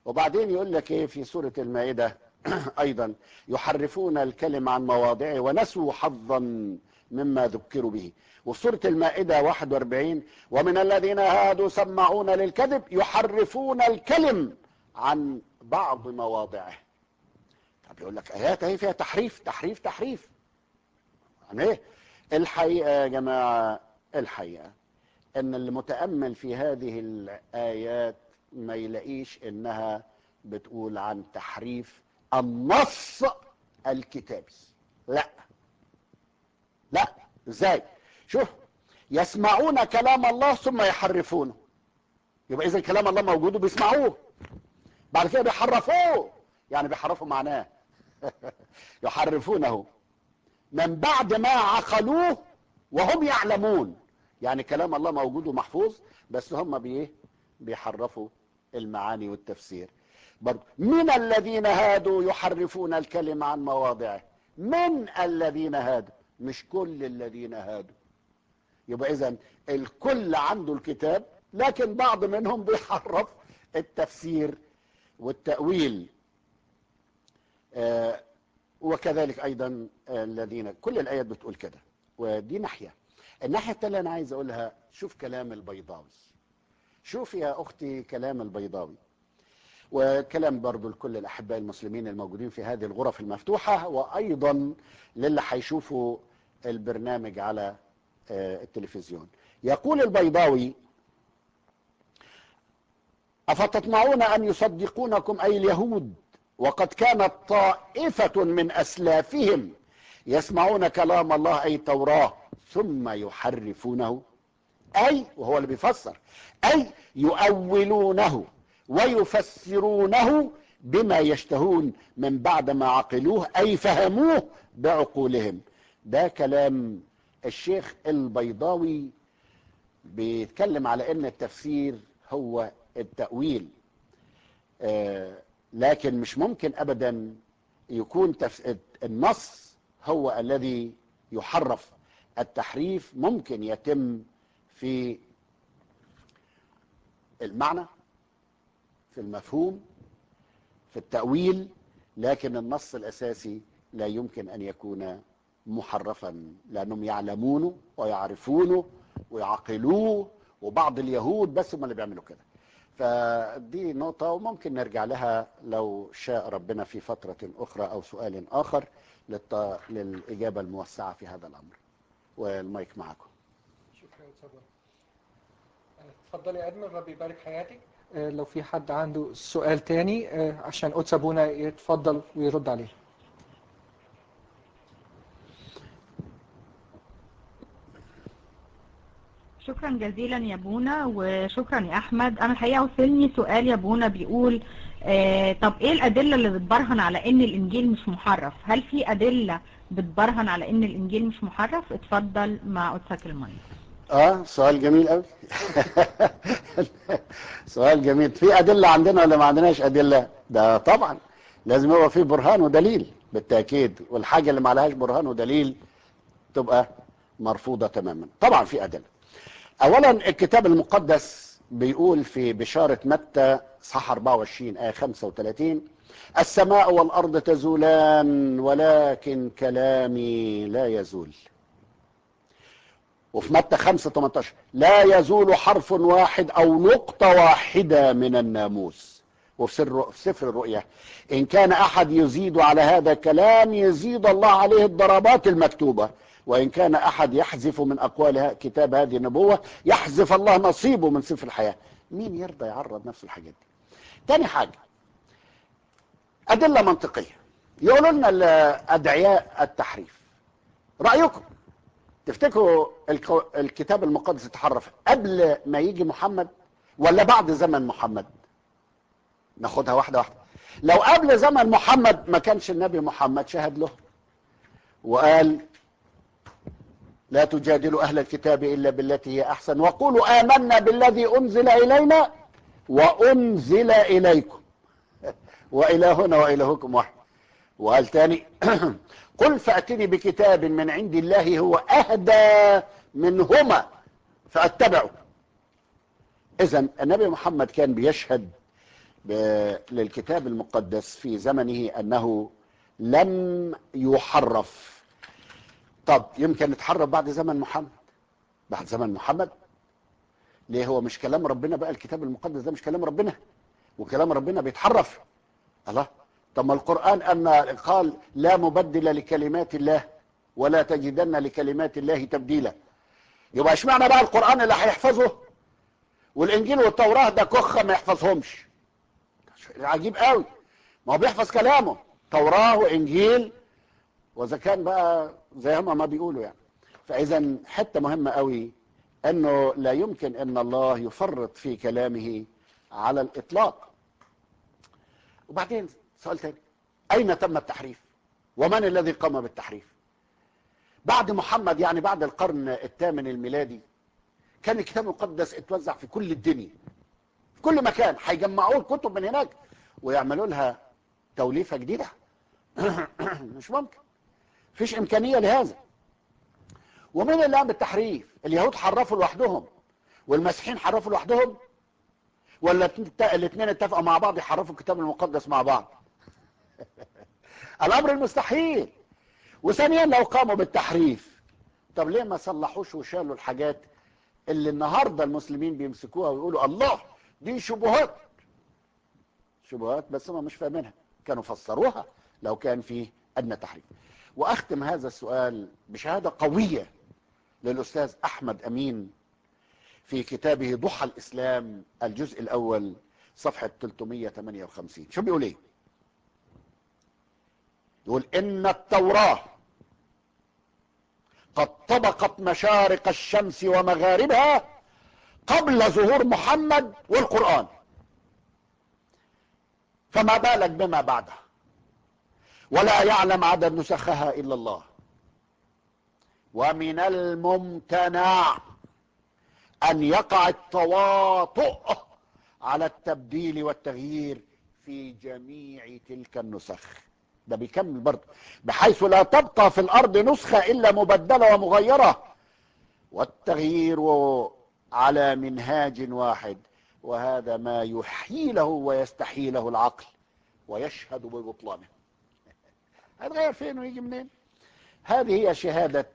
وبعدين يقول لك ايه في سورة المائدة ايضا يحرفون الكلم عن مواضعه ونسوا حظا مما ذكروا به وفي سورة المائدة 41 ومن الذين هادوا سمعون للكذب يحرفون الكلم عن بعض مواضعه طب يقول لك ايات اهي فيها تحريف تحريف تحريف يعني ايه الحقيقة يا جماعة الحقيقة ان المتأمل في هذه الآيات ما يلاقيش انها بتقول عن تحريف النص الكتابي لا لا ازاي شوف يسمعون كلام الله ثم يحرفونه يبقى اذا كلام الله موجود وبيسمعوه بعد كده بيحرفوه يعني بيحرفوا معناه يحرفونه من بعد ما عقلوه وهم يعلمون يعني كلام الله موجود ومحفوظ بس هم بايه بيحرفوا المعاني والتفسير برضو من الذين هادوا يحرفون الكلمة عن مواضعه من الذين هادوا مش كل الذين هادوا يبقى اذا الكل عنده الكتاب لكن بعض منهم بيحرف التفسير والتأويل آه وكذلك ايضا الذين كل الايات بتقول كده ودي ناحيه الناحيه التانيه انا عايز اقولها شوف كلام البيضاوي شوف يا اختي كلام البيضاوي وكلام برضو لكل الاحباء المسلمين الموجودين في هذه الغرف المفتوحه وايضا للي هيشوفوا البرنامج على التلفزيون يقول البيضاوي افتطمعون ان يصدقونكم اي اليهود وقد كانت طائفة من أسلافهم يسمعون كلام الله أي توراة ثم يحرفونه أي وهو اللي بيفسر أي يؤولونه ويفسرونه بما يشتهون من بعد ما عقلوه أي فهموه بعقولهم ده كلام الشيخ البيضاوي بيتكلم على ان التفسير هو التأويل آه لكن مش ممكن ابدا يكون تف... النص هو الذي يحرف التحريف ممكن يتم في المعنى في المفهوم في التأويل لكن النص الأساسي لا يمكن أن يكون محرفا لأنهم يعلمونه ويعرفونه ويعقلوه وبعض اليهود بس هم اللي بيعملوا كده فدي نقطة وممكن نرجع لها لو شاء ربنا في فترة أخرى أو سؤال آخر للط... للإجابة الموسعة في هذا الأمر والمايك معكم شكرا يا أستاذ اتفضلي يا أدمن ربي يبارك حياتك آه، لو في حد عنده سؤال تاني آه، عشان قدس أبونا يتفضل ويرد عليه شكرا جزيلا يا بونا وشكرا يا احمد انا الحقيقه وصلني سؤال يا بونا بيقول آه طب ايه الادله اللي بتبرهن على ان الانجيل مش محرف هل في ادله بتبرهن على ان الانجيل مش محرف اتفضل مع قدسك المايك اه سؤال جميل قوي سؤال جميل في ادله عندنا ولا ما عندناش ادله ده طبعا لازم يبقى في برهان ودليل بالتاكيد والحاجه اللي ما عليهاش برهان ودليل تبقى مرفوضه تماما طبعا في ادله اولا الكتاب المقدس بيقول في بشاره متى صح 24 ايه 35 السماء والارض تزولان ولكن كلامي لا يزول وفي متى 5 18 لا يزول حرف واحد او نقطة واحدة من الناموس وفي سر في سفر الرؤيا ان كان احد يزيد على هذا الكلام يزيد الله عليه الضربات المكتوبة وان كان احد يحذف من اقوال كتاب هذه النبوة يحذف الله نصيبه من سفر الحياة مين يرضى يعرض نفسه الحاجات دي تاني حاجة ادلة منطقية يقولوا لنا الادعياء التحريف رأيكم تفتكروا الكتاب المقدس اتحرف قبل ما يجي محمد ولا بعد زمن محمد ناخدها واحدة واحدة لو قبل زمن محمد ما كانش النبي محمد شهد له وقال لا تجادلوا أهل الكتاب إلا بالتي هي أحسن وقولوا آمنا بالذي أنزل إلينا وأنزل إليكم وإلهنا وإلهكم واحد وقال تاني قل فأتني بكتاب من عند الله هو أهدى منهما فأتبعه إذا النبي محمد كان بيشهد ب- للكتاب المقدس في زمنه أنه لم يحرف طب يمكن يتحرف بعد زمن محمد بعد زمن محمد ليه هو مش كلام ربنا بقى الكتاب المقدس ده مش كلام ربنا وكلام ربنا بيتحرف الله طب ما القرآن أن قال لا مبدل لكلمات الله ولا تجدن لكلمات الله تبديلا يبقى اشمعنى بقى القرآن اللي هيحفظه والإنجيل والتوراة ده كخة ما يحفظهمش عجيب قوي ما هو بيحفظ كلامه توراة وإنجيل وإذا كان بقى زي هما ما بيقولوا يعني فإذا حتة مهمة قوي أنه لا يمكن أن الله يفرط في كلامه على الإطلاق وبعدين سؤال تاني أين تم التحريف ومن الذي قام بالتحريف بعد محمد يعني بعد القرن الثامن الميلادي كان الكتاب المقدس اتوزع في كل الدنيا في كل مكان هيجمعوا الكتب من هناك ويعملوا لها توليفه جديده مش ممكن فيش امكانيه لهذا ومين اللي قام بالتحريف اليهود حرفوا لوحدهم والمسيحيين حرفوا لوحدهم ولا الاثنين اتفقوا مع بعض يحرفوا الكتاب المقدس مع بعض الامر المستحيل وثانيا لو قاموا بالتحريف طب ليه ما صلحوش وشالوا الحاجات اللي النهارده المسلمين بيمسكوها ويقولوا الله دي شبهات شبهات بس هم مش فاهمينها كانوا فسروها لو كان في ادنى تحريف واختم هذا السؤال بشهاده قويه للاستاذ احمد امين في كتابه ضحى الاسلام الجزء الاول صفحه 358 شو بيقول ايه يقول ان التوراه قد طبقت مشارق الشمس ومغاربها قبل ظهور محمد والقرآن فما بالك بما بعدها ولا يعلم عدد نسخها إلا الله ومن الممتنع أن يقع التواطؤ على التبديل والتغيير في جميع تلك النسخ ده بيكمل برضه بحيث لا تبقى في الارض نسخه الا مبدله ومغيره والتغيير على منهاج واحد وهذا ما يحيله ويستحيله العقل ويشهد ببطلانه هتغير فين ويجي منين هذه هي شهاده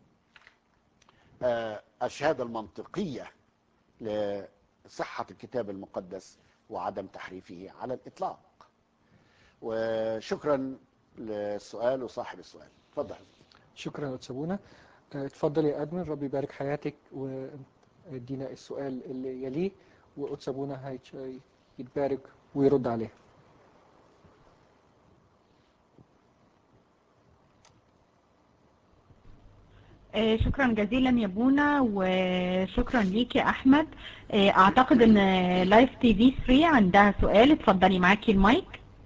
آه الشهاده المنطقيه لصحه الكتاب المقدس وعدم تحريفه على الاطلاق وشكرا للسؤال وصاحب السؤال تفضل شكرا يا أستاذ أبونا آه، اتفضل يا أدمن ربي يبارك حياتك وادينا السؤال اللي يليه وأستاذ أبونا هيت- يتبارك ويرد عليه آه، شكرا جزيلا يا بونا وشكرا ليك يا احمد آه، اعتقد ان لايف تي في 3 عندها سؤال اتفضلي معاكي المايك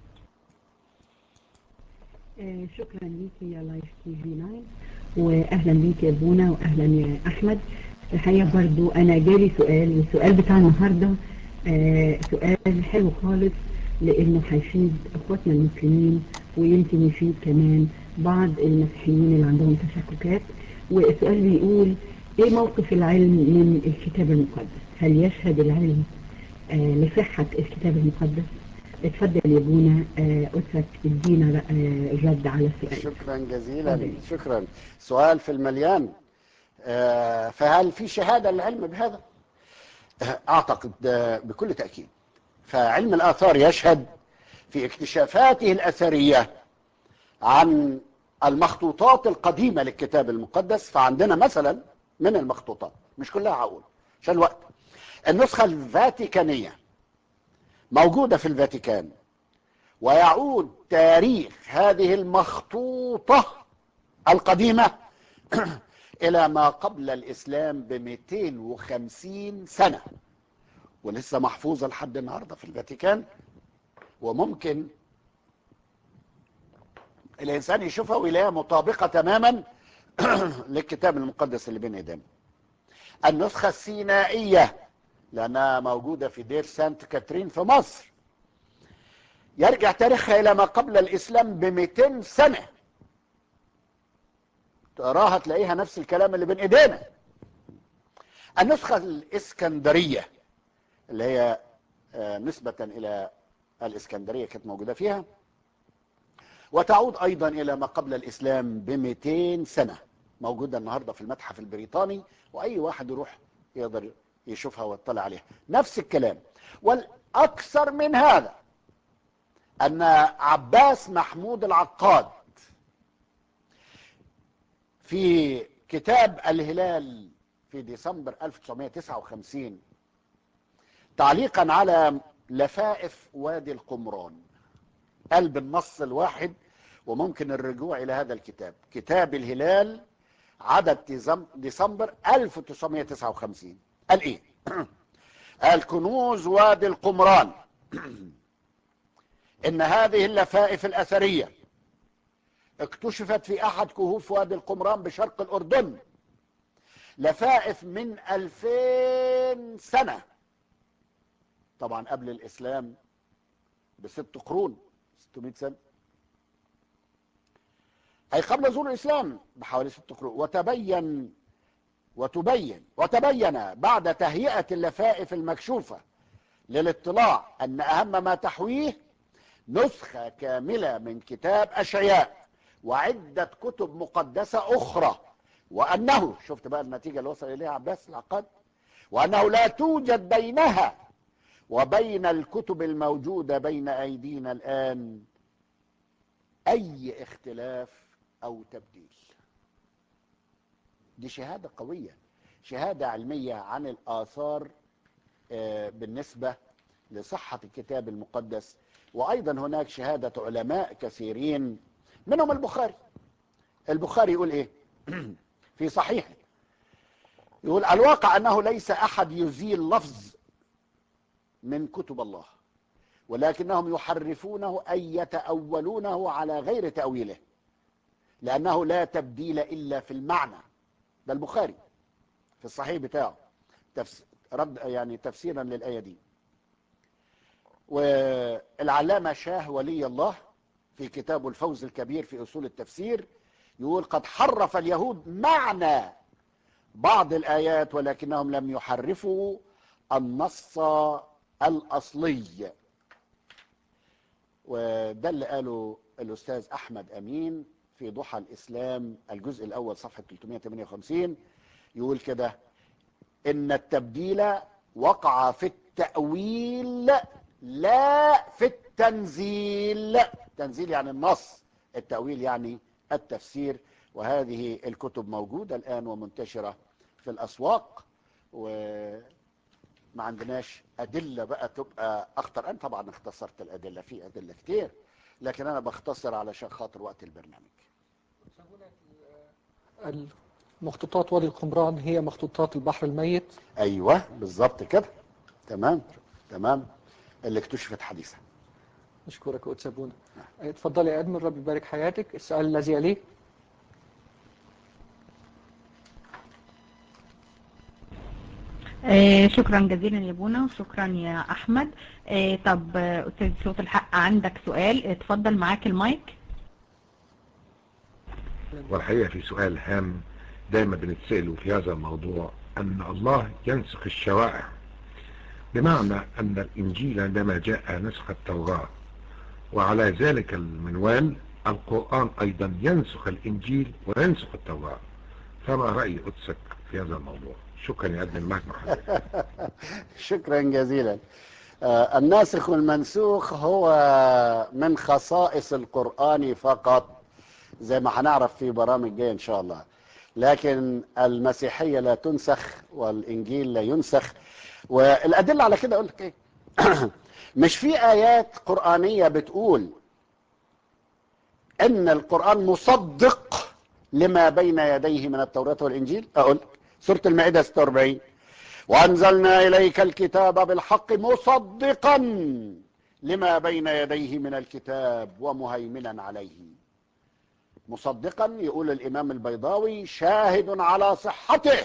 آه، شكرا ليكي يا لايف تي في 9 واهلا بيك يا بونا واهلا يا احمد الحقيقه برضو انا جالي سؤال والسؤال بتاع النهارده آه، سؤال حلو خالص لانه هيفيد اخواتنا المسلمين ويمكن يفيد كمان بعض المسيحيين اللي عندهم تشككات والسؤال بيقول ايه موقف العلم من الكتاب المقدس هل يشهد العلم آه، لصحة الكتاب المقدس اتفضل يا بونا آه، قلت ادينا بقى الرد على السؤال شكرا جزيلا اتفضل. شكرا سؤال في المليان آه، فهل في شهاده للعلم بهذا آه، اعتقد آه، بكل تاكيد فعلم الاثار يشهد في اكتشافاته الاثريه عن المخطوطات القديمه للكتاب المقدس فعندنا مثلا من المخطوطات مش كلها هقول عشان الوقت النسخه الفاتيكانيه موجوده في الفاتيكان ويعود تاريخ هذه المخطوطة القديمة إلى ما قبل الإسلام ب 250 سنة ولسه محفوظة لحد النهاردة في الفاتيكان وممكن الإنسان يشوفها ويلاقيها مطابقة تماما للكتاب المقدس اللي بين ايدينا النسخة السينائية لأنها موجودة في دير سانت كاترين في مصر يرجع تاريخها إلى ما قبل الإسلام ب 200 سنة تقراها تلاقيها نفس الكلام اللي بين إيدينا النسخة الإسكندرية اللي هي آه، نسبة إلى الإسكندرية كانت موجودة فيها وتعود أيضا إلى ما قبل الإسلام ب 200 سنة موجودة النهاردة في المتحف البريطاني وأي واحد يروح يقدر يشوفها ويطلع عليها نفس الكلام والأكثر من هذا أن عباس محمود العقاد في كتاب الهلال في ديسمبر 1959 تعليقا على لفائف وادي القمران قال بالنص الواحد وممكن الرجوع إلى هذا الكتاب كتاب الهلال عدد ديزم- ديسمبر 1959 قال إيه قال كنوز وادي القمران إن هذه اللفائف الأثرية اكتشفت في أحد كهوف وادي القمران بشرق الأردن لفائف من ألفين سنة طبعا قبل الإسلام بست قرون 600 سنة أي قبل ظهور الإسلام بحوالي ست قرون وتبين وتبين وتبين بعد تهيئة اللفائف المكشوفة للاطلاع أن أهم ما تحويه نسخة كاملة من كتاب أشعياء وعدة كتب مقدسة أخرى وأنه شفت بقى النتيجة اللي وصل إليها عباس العقاد وأنه لا توجد بينها وبين الكتب الموجودة بين أيدينا الآن أي اختلاف أو تبديل دي شهادة قوية شهادة علمية عن الآثار آه، بالنسبة لصحة الكتاب المقدس وأيضا هناك شهادة علماء كثيرين منهم البخاري البخاري يقول إيه في صحيحه يقول الواقع أنه ليس أحد يزيل لفظ من كتب الله ولكنهم يحرفونه أي يتأولونه على غير تأويله لأنه لا تبديل إلا في المعنى ده البخاري في الصحيح بتاعه تفس... رد يعني تفسيرا للآية دي والعلامة شاه ولي الله في كتابه الفوز الكبير في أصول التفسير يقول قد حرف اليهود معنى بعض الآيات ولكنهم لم يحرفوا النص الأصلي وده اللي قاله الأستاذ أحمد أمين في ضحى الإسلام الجزء الأول صفحة 358 يقول كده إن التبديل وقع في التأويل لا في التنزيل تنزيل يعني النص التأويل يعني التفسير وهذه الكتب موجودة الآن ومنتشرة في الأسواق وما عندناش أدلة بقى تبقى أخطر أنا طبعا اختصرت الأدلة في أدلة كتير لكن أنا بختصر علشان خاطر وقت البرنامج المخطوطات وادي القمران هي مخطوطات البحر الميت أيوة بالظبط كده تمام تمام اللي اكتشفت حديثا نشكرك قدس ابونا اتفضلي يا ادمن رب يبارك حياتك السؤال الذي يليه آه، شكرا جزيلا يا بونا وشكرا يا احمد آه، طب آه، استاذ صوت الحق عندك سؤال اتفضل معاك المايك والحقيقة في سؤال هام دايما بنتسأله في هذا الموضوع أن الله ينسخ الشرائع بمعنى أن الإنجيل عندما جاء نسخ التوراة وعلى ذلك المنوال القرآن أيضا ينسخ الإنجيل وينسخ التوراة فما رأي قدسك في هذا الموضوع شكرا يا أدنى الماك محمد شكرا جزيلا آه، الناسخ والمنسوخ هو من خصائص القرآن فقط زي ما هنعرف في برامج جاية إن شاء الله لكن المسيحية لا تنسخ والإنجيل لا ينسخ والأدلة على كده أقول لك إيه مش في آيات قرآنية بتقول إن القرآن مصدق لما بين يديه من التوراة والإنجيل أقول لك سورة المائدة 46 وأنزلنا إليك الكتاب بالحق مصدقا لما بين يديه من الكتاب ومهيمنا عليه مصدقا يقول الإمام البيضاوي شاهد على صحته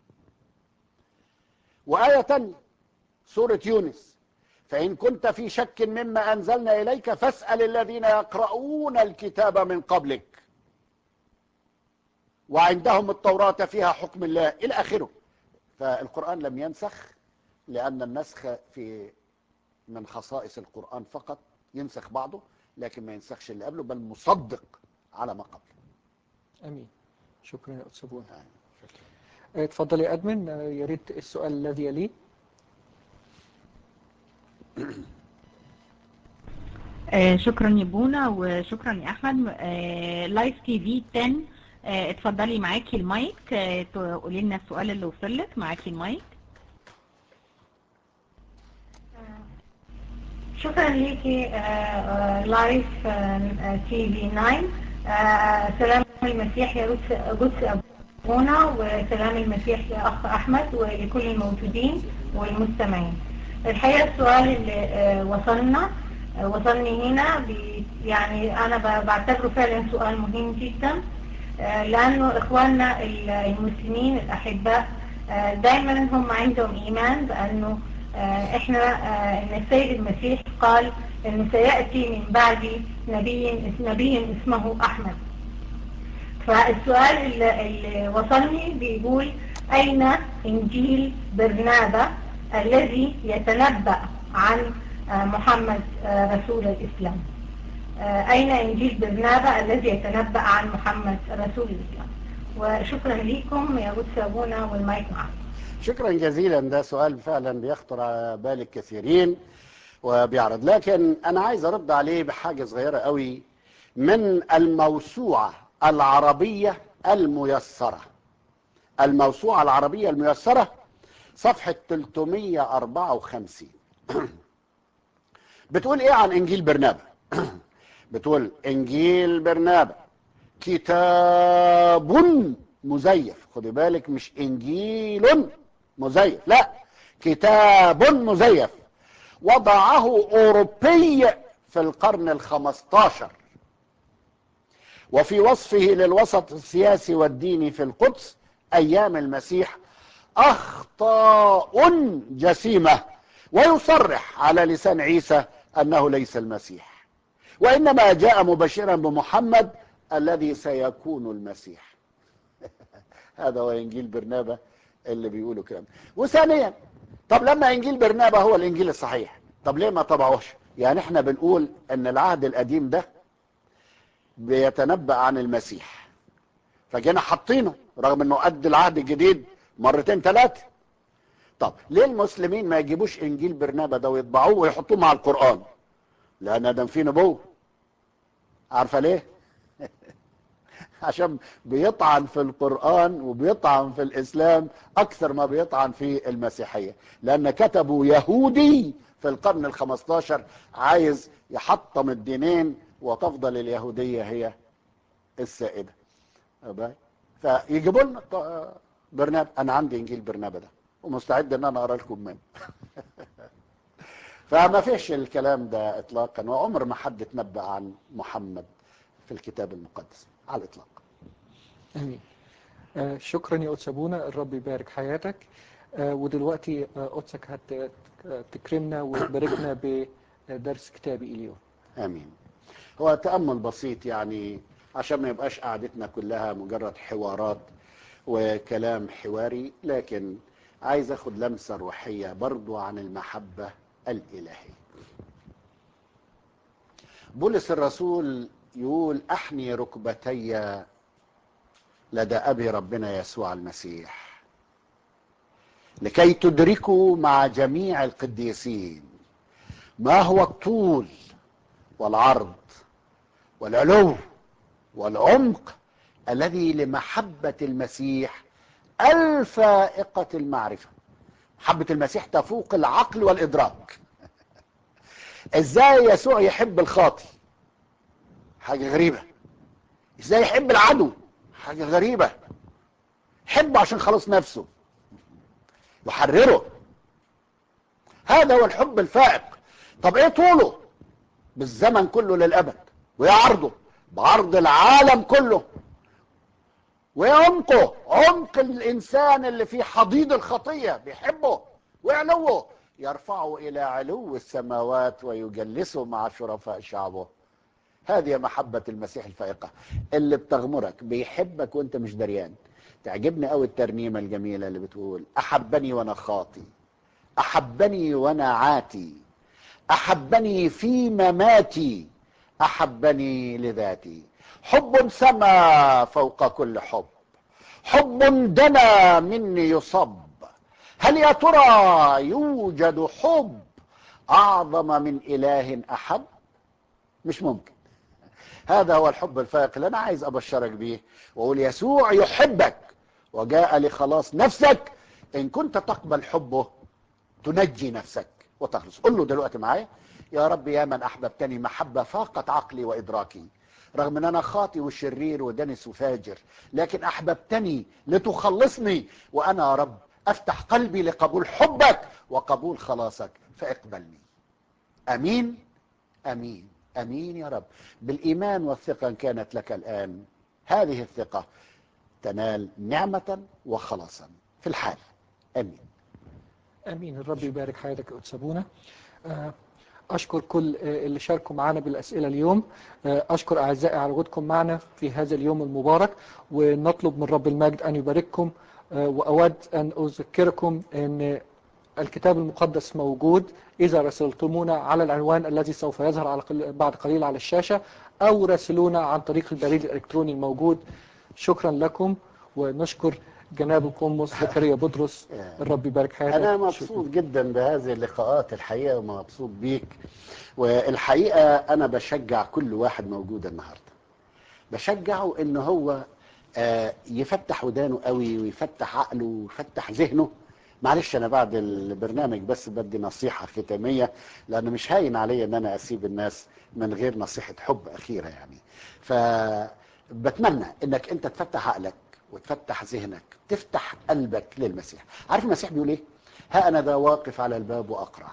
وآية تانية سورة يونس فإن كنت في شك مما أنزلنا إليك فاسأل الذين يقرؤون الكتاب من قبلك وعندهم التوراة فيها حكم الله إلى آخره فالقرآن لم ينسخ لأن النسخ في من خصائص القرآن فقط ينسخ بعضه لكن ما ينسخش اللي قبله بل مصدق على ما قبله امين شكرا يا استاذ بونا يعني شكرا. آه، اتفضل يا ادمن آه، يا ريت السؤال الذي يليه آه، شكرا يا بونا وشكرا يا احمد آه، لايف تي في 10 آه، اتفضلي معاكي المايك آه، تقولي لنا السؤال اللي وصل لك معاكي المايك شكرا ليكي آه، آه، لايف آه، تي في 9 آه، سلام المسيح يا قدس قدس ابونا وسلام المسيح يا اخ احمد ولكل الموجودين والمستمعين الحقيقه السؤال اللي آه، وصلنا آه، وصلني هنا بي- يعني انا ب- بعتبره فعلا سؤال مهم جدا آه، لانه اخواننا ال- المسلمين الاحباء آه، دايما هم عندهم ايمان بانه آه، احنا آه، ان السيد المسيح قال انه سياتي من بعدي نبي نبي اسمه احمد فالسؤال اللي, اللي وصلني بيقول اين انجيل برنابا الذي يتنبأ عن آه، محمد آه، رسول الاسلام آه، اين انجيل برنابا الذي يتنبأ عن محمد رسول الاسلام وشكرا لكم يا قدس ابونا والمايك معكم شكرا جزيلا ده سؤال فعلا بيخطر على بال الكثيرين وبيعرض لكن انا عايز ارد عليه بحاجه صغيره قوي من الموسوعه العربيه الميسره الموسوعه العربيه الميسره صفحه 354 بتقول ايه عن انجيل برنابا بتقول انجيل برنابا كتاب مزيف خدي بالك مش انجيل مزيف لا كتاب مزيف وضعه اوروبي في القرن الخمستاشر وفي وصفه للوسط السياسي والديني في القدس ايام المسيح اخطاء جسيمه ويصرح على لسان عيسى انه ليس المسيح وانما جاء مبشرا بمحمد الذي سيكون المسيح هذا هو انجيل برنابا اللي بيقولوا كلام وثانيا طب لما انجيل برنابا هو الانجيل الصحيح طب ليه ما طبعوش يعني احنا بنقول ان العهد القديم ده بيتنبأ عن المسيح فجينا حاطينه رغم انه قد العهد الجديد مرتين ثلاثه طب ليه المسلمين ما يجيبوش انجيل برنابا ده ويطبعوه ويحطوه مع القران لان ده فيه نبوه عارفه ليه عشان بيطعن في القرآن وبيطعن في الإسلام أكثر ما بيطعن في المسيحية لأن كتبوا يهودي في القرن الخمستاشر عايز يحطم الدينين وتفضل اليهودية هي السائدة أبا؟ فيجيبوا لنا ط- برنابا أنا عندي إنجيل برنابا ده ومستعد إن أنا أقرأ لكم منه فما فيش الكلام ده إطلاقا وعمر ما حد اتنبأ عن محمد في الكتاب المقدس على الإطلاق امين آه، شكرا يا قدس ابونا الرب يبارك حياتك آه، ودلوقتي آه، قدسك هت- تكرمنا وتباركنا بدرس كتابي اليوم امين هو تامل بسيط يعني عشان ما يبقاش قعدتنا كلها مجرد حوارات وكلام حواري لكن عايز اخد لمسه روحيه برضو عن المحبه الالهيه بولس الرسول يقول احني ركبتي لدى ابي ربنا يسوع المسيح لكي تدركوا مع جميع القديسين ما هو الطول والعرض والعلو والعمق الذي لمحبة المسيح الفائقة المعرفة محبة المسيح تفوق العقل والإدراك ازاي يسوع يحب الخاطي حاجة غريبة ازاي يحب العدو حاجة غريبة حبه عشان خلاص نفسه يحرره هذا هو الحب الفائق طب ايه طوله بالزمن كله للأبد وإيه عرضه بعرض العالم كله وإيه عمقه عمق الإنسان اللي في حضيض الخطية بيحبه وعلوه يرفعه إلى علو السماوات ويجلسه مع شرفاء شعبه هذه محبة المسيح الفائقة اللي بتغمرك بيحبك وانت مش دريان تعجبني قوي الترنيمة الجميلة اللي بتقول أحبني وأنا خاطي أحبني وأنا عاتي أحبني في مماتي أحبني لذاتي حب سما فوق كل حب حب دنا مني يصب هل يا ترى يوجد حب أعظم من إله أحب مش ممكن هذا هو الحب الفائق اللي أنا عايز أبشرك بيه وأقول يسوع يحبك وجاء لخلاص نفسك إن كنت تقبل حبه تنجي نفسك وتخلص قل له دلوقتي معايا يا رب يا من أحببتني محبة فاقت عقلي وإدراكي رغم أن أنا خاطي وشرير ودنس وفاجر لكن أحببتني لتخلصني وأنا يا رب أفتح قلبي لقبول حبك وقبول خلاصك فاقبلني أمين أمين أمين يا رب بالإيمان والثقة إن كانت لك الآن هذه الثقة تنال نعمة وخلاصا في الحال أمين امين الرب يبارك حياتك يا قدس ابونا آه، اشكر كل آه، اللي شاركوا معنا بالاسئله اليوم آه، اشكر اعزائي على وجودكم معنا في هذا اليوم المبارك ونطلب من رب المجد ان يبارككم آه، واود ان اذكركم ان الكتاب المقدس موجود إذا رسلتمونا على العنوان الذي سوف يظهر على قل- بعد قليل على الشاشة أو راسلونا عن طريق البريد الإلكتروني الموجود شكرا لكم ونشكر جناب القمص زكريا بطرس الرب يبارك حياتك أنا شكراً. مبسوط جدا بهذه اللقاءات الحقيقة ومبسوط بيك والحقيقة أنا بشجع كل واحد موجود النهاردة بشجعه إن هو آه، يفتح ودانه قوي ويفتح عقله ويفتح ذهنه معلش أنا بعد البرنامج بس بدي نصيحة ختامية لأن مش هاين عليا إن أنا أسيب الناس من غير نصيحة حب أخيرة يعني فبتمنى إنك أنت تفتح عقلك وتفتح ذهنك تفتح قلبك للمسيح عارف المسيح بيقول ايه ها انا ذا واقف على الباب واقرع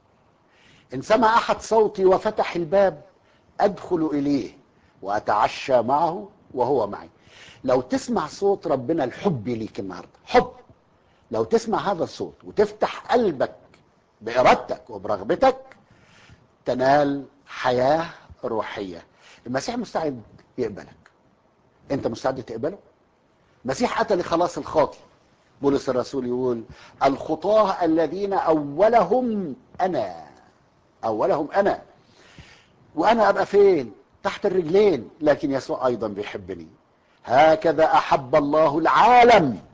ان سمع احد صوتي وفتح الباب ادخل اليه واتعشى معه وهو معي لو تسمع صوت ربنا الحب ليك النهارده حب لو تسمع هذا الصوت وتفتح قلبك بارادتك وبرغبتك تنال حياه روحيه المسيح مستعد يقبلك انت مستعد تقبله المسيح اتى لخلاص الخاطئ بولس الرسول يقول الخطاه الذين اولهم انا اولهم انا وانا ابقى فين تحت الرجلين لكن يسوع ايضا بيحبني هكذا احب الله العالم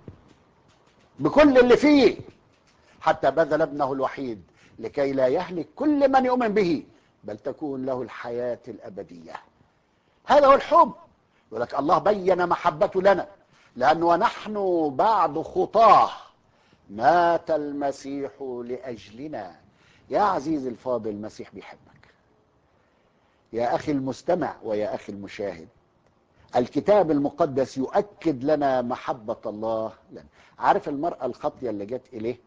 بكل اللي فيه حتى بذل ابنه الوحيد لكي لا يهلك كل من يؤمن به بل تكون له الحياه الابديه هذا هو الحب يقول لك الله بين محبته لنا لأنه ونحن بعد خطاه مات المسيح لأجلنا يا عزيزي الفاضل المسيح بيحبك يا أخي المستمع ويا أخي المشاهد الكتاب المقدس يؤكد لنا محبة الله لنا عارف المرأة الخاطية اللي جت إليه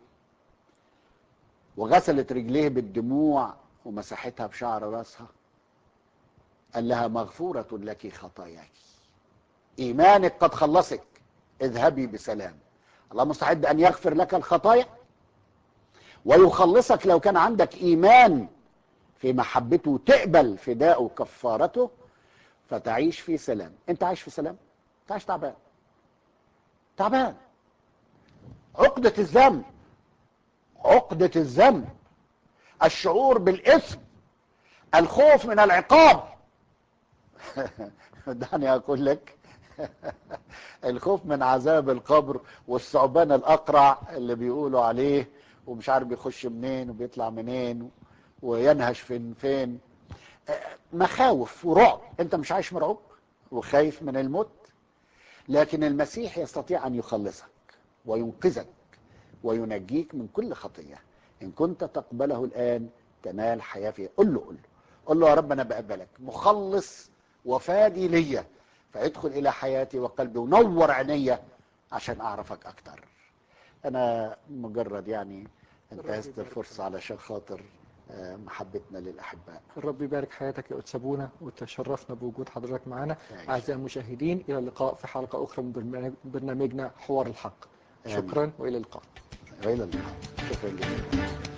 وغسلت رجليه بالدموع ومسحتها بشعر راسها قال لها مغفورة لك خطاياك إيمانك قد خلصك اذهبي بسلام الله مستعد أن يغفر لك الخطايا ويخلصك لو كان عندك إيمان في محبته تقبل فداءه وكفارته فتعيش في سلام انت عايش في سلام انت عايش تعبان تعبان عقدة الذنب عقدة الذنب الشعور بالإثم الخوف من العقاب دعني أقول لك الخوف من عذاب القبر والثعبان الأقرع اللي بيقولوا عليه ومش عارف بيخش منين وبيطلع منين وينهش فين فين مخاوف ورعب انت مش عايش مرعوب وخايف من الموت لكن المسيح يستطيع ان يخلصك وينقذك وينجيك من كل خطيه ان كنت تقبله الان تنال حياه فيها قل له قل له قل له يا رب انا بقبلك مخلص وفادي ليا فادخل الى حياتي وقلبي ونور عينيا عشان اعرفك اكتر انا مجرد يعني انتهزت الفرصه علشان خاطر آه، محبتنا للاحباء الرب يبارك حياتك يا أتسابونا وتشرفنا بوجود حضرتك معنا يعيشك. أعزائي المشاهدين إلى اللقاء في حلقة أخرى من برنامج- برنامجنا حوار الحق آمين. شكرا وإلى اللقاء والى اللقاء شكرا جزيلا